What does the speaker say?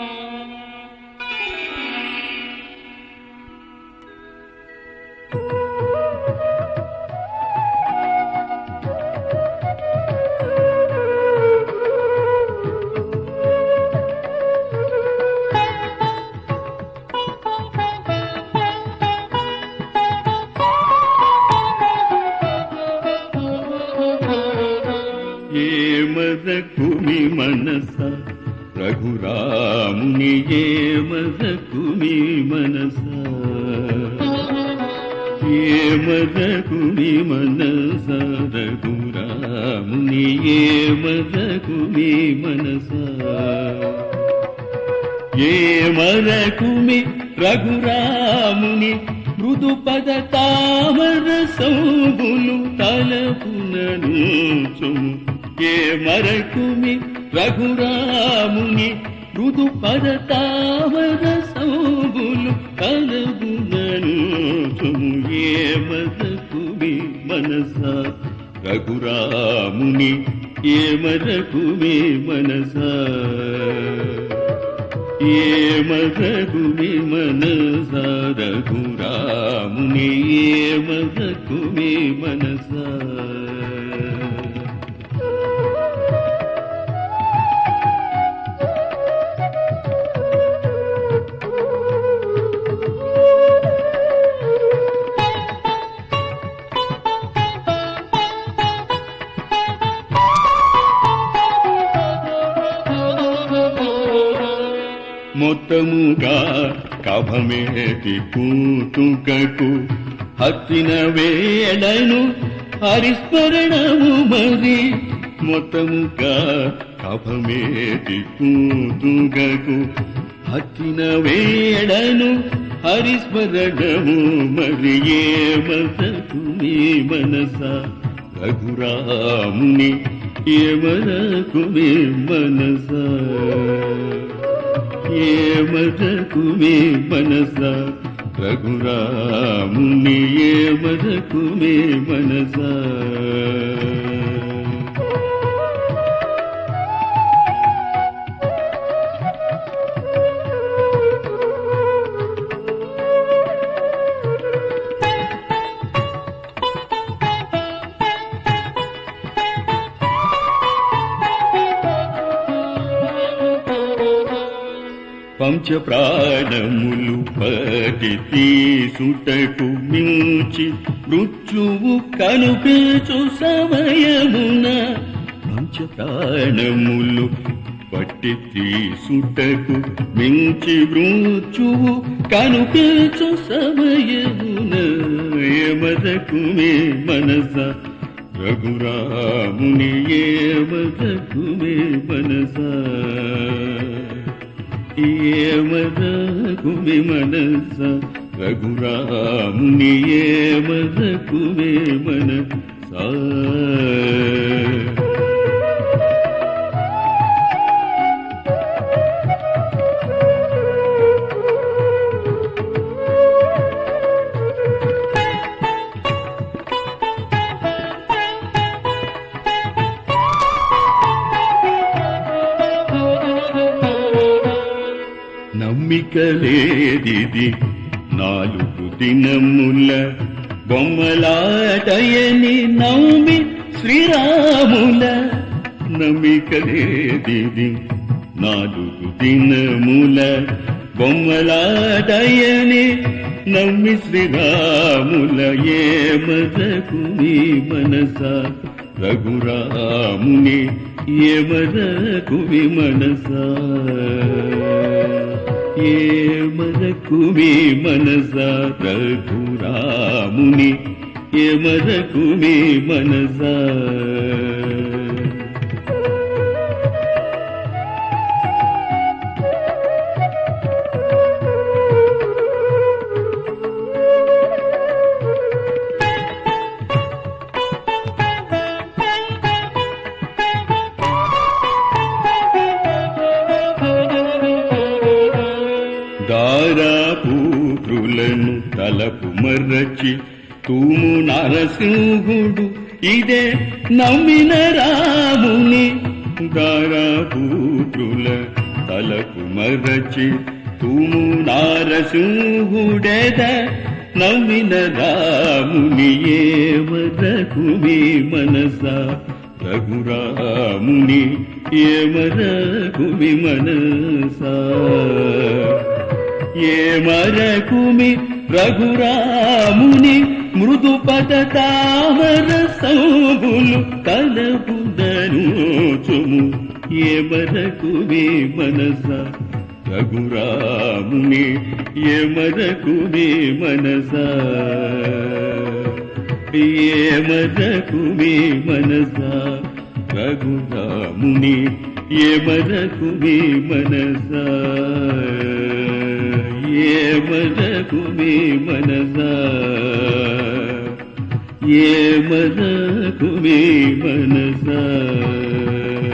ఏమదకుమి మనస రఘురాముని ఏమదకుమి మనస ఏమదకుమి మనస రఘురాముని ఏమదకుమి మనస ఏమరకుమి రఘురాముని మృదు పద తామర సౌబులు తలపునను ఏ మరకుమి రఘురాముని మృదు పద తామర సౌబులు తలపునను ఏ మరకుమి మనస రఘురాముని ఏ మరకుమి మనస ఏ మదకుమి మనస రఘురాముని ఏ మదకుమి మనస మొత్తముగా కభమేటి కూతుకకు హత్తిన వేళను హరిస్మరణము మరి మొత్తముగా కభమేటి కూతుకకు హత్తిన వేళను హరిస్మరణము మరి ఏ మతకు మీ మనస రఘురాముని ఏ మనకు మీ మనస ఏ మదకు మే మనస రఘురాముని ఏ మదకు మే మనస పంచ ప్రాణములు పటి తీసుటకు మించి మృత్యువు కనుపించు సమయమున పంచ ప్రాణములు పట్టి తీసుటకు మించి మృత్యువు కనుపించు సమయమున ఏమదకు మే మనస రఘురాముని ఏమదకు మే మనస ఏమదకుమి మనస రఘురాముని ఏమదకుమి మనస నమ్మిక లేదిది నాలుగు దినముల బొమ్మలాటయని నమ్మి శ్రీరాముల నమ్మిక లేదిది నాలుగు దినముల బొమ్మలాటయని నమ్మి శ్రీరాముల ఏ మదకు నీ మనస రఘురాముని ఏ మదకు వి మనస ఏ మదకు వి మనస రఘురాముని ఏ మదకు మీ మనస దారాపూత్రులను తలపు మర్రచి తూము నరసింహుడు ఇదే నమ్మిన రాముని దారాపూత్రుల తలపు మరచి తుము నారసింహుడెద నవ్విన రాముని ఏమరకు మీ మనస రఘురాముని ఏమరకు మీ మనసా ఏమరకు మీ రఘురాముని మృదు పద తామర సౌబులు తలపుదను చుము ఏమరకు మీ మనస రఘురాముని ఏమరకు మీ మనస ఏమరకు మీ మనస రఘురాముని ఏమరకు మీ మనస ఏమరకు మీ మనస ఏమరకు మీ మనస